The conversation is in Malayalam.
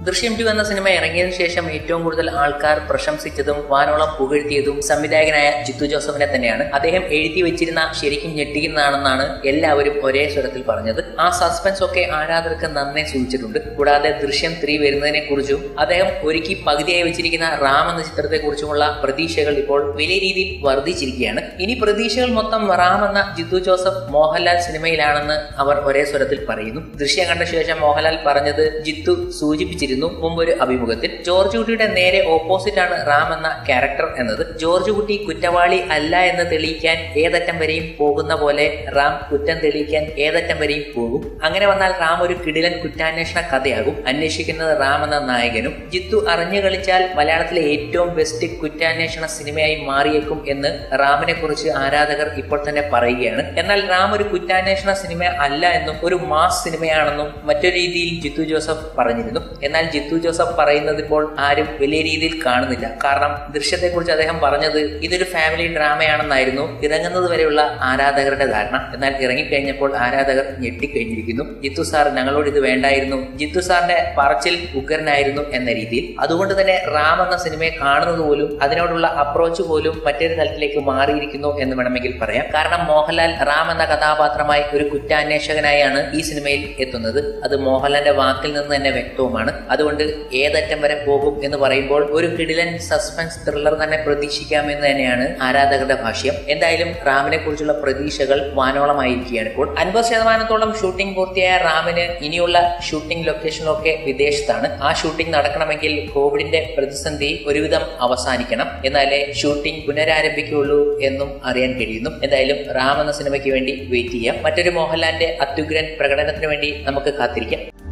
ദൃശ്യം ടു എന്ന സിനിമ ഇറങ്ങിയതിനു ശേഷം ഏറ്റവും കൂടുതൽ ആൾക്കാർ പ്രശംസിച്ചതും വാനോളം പുകഴ്ത്തിയതും സംവിധായകനായ ജിത്തു ജോസഫിനെ തന്നെയാണ് അദ്ദേഹം എഴുതി വെച്ചിരുന്ന ശരിക്കും ഞെട്ടിക്കുന്നതാണെന്നാണ് എല്ലാവരും ഒരേ സ്വരത്തിൽ പറഞ്ഞത് ആ സസ്പെൻസ് ഒക്കെ ആരാധകർക്ക് നന്നേ സൂചിച്ചിട്ടുണ്ട് കൂടാതെ ദൃശ്യം ത്രീ വരുന്നതിനെ കുറിച്ചും അദ്ദേഹം ഒരുക്കി പകുതിയായി വെച്ചിരിക്കുന്ന റാം എന്ന ചിത്രത്തെ കുറിച്ചുമുള്ള പ്രതീക്ഷകൾ ഇപ്പോൾ വലിയ രീതിയിൽ വർദ്ധിച്ചിരിക്കുകയാണ് ഇനി പ്രതീക്ഷകൾ മൊത്തം റാം എന്ന ജിത്തു ജോസഫ് മോഹൻലാൽ സിനിമയിലാണെന്ന് അവർ ഒരേ സ്വരത്തിൽ പറയുന്നു ദൃശ്യം കണ്ട ശേഷം മോഹൻലാൽ പറഞ്ഞത് ജിത്തു സൂചിപ്പിച്ചിരുന്നു മുമ്പൊരു അഭിമുഖത്തിൽ ജോർജ് കുട്ടിയുടെ നേരെ ഓപ്പോസിറ്റ് ആണ് റാം എന്ന ക്യാരക്ടർ എന്നത് ജോർജ് കുട്ടി കുറ്റവാളി അല്ല എന്ന് തെളിയിക്കാൻ ഏതറ്റം വരെയും പോകുന്ന പോലെ റാം കുറ്റം തെളിയിക്കാൻ ഏതറ്റം വരെയും പോകും അങ്ങനെ വന്നാൽ റാം ഒരു കിടിലൻ കുറ്റാന്വേഷണ കഥയാകും അന്വേഷിക്കുന്നത് റാം എന്ന നായകനും ജിത്തു അറിഞ്ഞു കളിച്ചാൽ മലയാളത്തിലെ ഏറ്റവും ബെസ്റ്റ് കുറ്റാന്വേഷണ സിനിമയായി മാറിയേക്കും എന്ന് റാമിനെ കുറിച്ച് ആരാധകർ ഇപ്പോൾ തന്നെ പറയുകയാണ് എന്നാൽ റാം ഒരു കുറ്റാന്വേഷണ സിനിമ അല്ല എന്നും ഒരു മാസ് സിനിമയാണെന്നും മറ്റൊരു രീതിയിൽ ജിത്തു ജോസഫ് പറഞ്ഞിരുന്നു എന്നാൽ ജിത്തു ജോസഫ് പറയുന്നത് ഇപ്പോൾ ആരും വലിയ രീതിയിൽ കാണുന്നില്ല കാരണം ദൃശ്യത്തെക്കുറിച്ച് അദ്ദേഹം പറഞ്ഞത് ഇതൊരു ഫാമിലി ഡ്രാമയാണെന്നായിരുന്നു ഇറങ്ങുന്നത് വരെയുള്ള ആരാധകരുടെ ധാരണ എന്നാൽ ഇറങ്ങിക്കഴിഞ്ഞപ്പോൾ ആരാധകർ ഞെട്ടിക്കഴിഞ്ഞിരിക്കുന്നു ജിത്തു സാർ ഞങ്ങളോട് ഇത് വേണ്ടായിരുന്നു ജിത്തു സാറിന്റെ പറച്ചിൽ ഉഗ്രനായിരുന്നു എന്ന രീതിയിൽ അതുകൊണ്ട് തന്നെ റാം എന്ന സിനിമയെ കാണുന്നത് പോലും അതിനോടുള്ള അപ്രോച്ച് പോലും മറ്റൊരു തലത്തിലേക്ക് മാറിയിരിക്കുന്നു എന്ന് വേണമെങ്കിൽ പറയാം കാരണം മോഹൻലാൽ റാം എന്ന കഥാപാത്രമായി ഒരു കുറ്റാന്വേഷകനായാണ് ഈ സിനിമയിൽ എത്തുന്നത് അത് മോഹൻലാലിന്റെ വാക്കിൽ നിന്ന് തന്നെ വ്യക്തവുമാണ് അതുകൊണ്ട് ഏതറ്റം വരെ പോകും എന്ന് പറയുമ്പോൾ ഒരു കിടിലൻ സസ്പെൻസ് ത്രില്ലർ തന്നെ പ്രതീക്ഷിക്കാമെന്ന് തന്നെയാണ് ആരാധകരുടെ ഭാഷ്യം എന്തായാലും റാമിനെ കുറിച്ചുള്ള പ്രതീക്ഷകൾ വാനോളമായിരിക്കുകയാണ് ഇപ്പോൾ അൻപത് ശതമാനത്തോളം ഷൂട്ടിംഗ് പൂർത്തിയായ റാമിന് ഇനിയുള്ള ഷൂട്ടിംഗ് ലൊക്കേഷനിലൊക്കെ വിദേശത്താണ് ആ ഷൂട്ടിംഗ് നടക്കണമെങ്കിൽ കോവിഡിന്റെ പ്രതിസന്ധി ഒരുവിധം അവസാനിക്കണം എന്നാലേ ഷൂട്ടിംഗ് പുനരാരംഭിക്കുകയുള്ളൂ എന്നും അറിയാൻ കഴിയുന്നു എന്തായാലും റാം എന്ന സിനിമയ്ക്ക് വേണ്ടി വെയിറ്റ് ചെയ്യാം മറ്റൊരു മോഹൻലാലിന്റെ അത്യുഗ്രൻ പ്രകടനത്തിന് വേണ്ടി നമുക്ക് കാത്തിരിക്കാം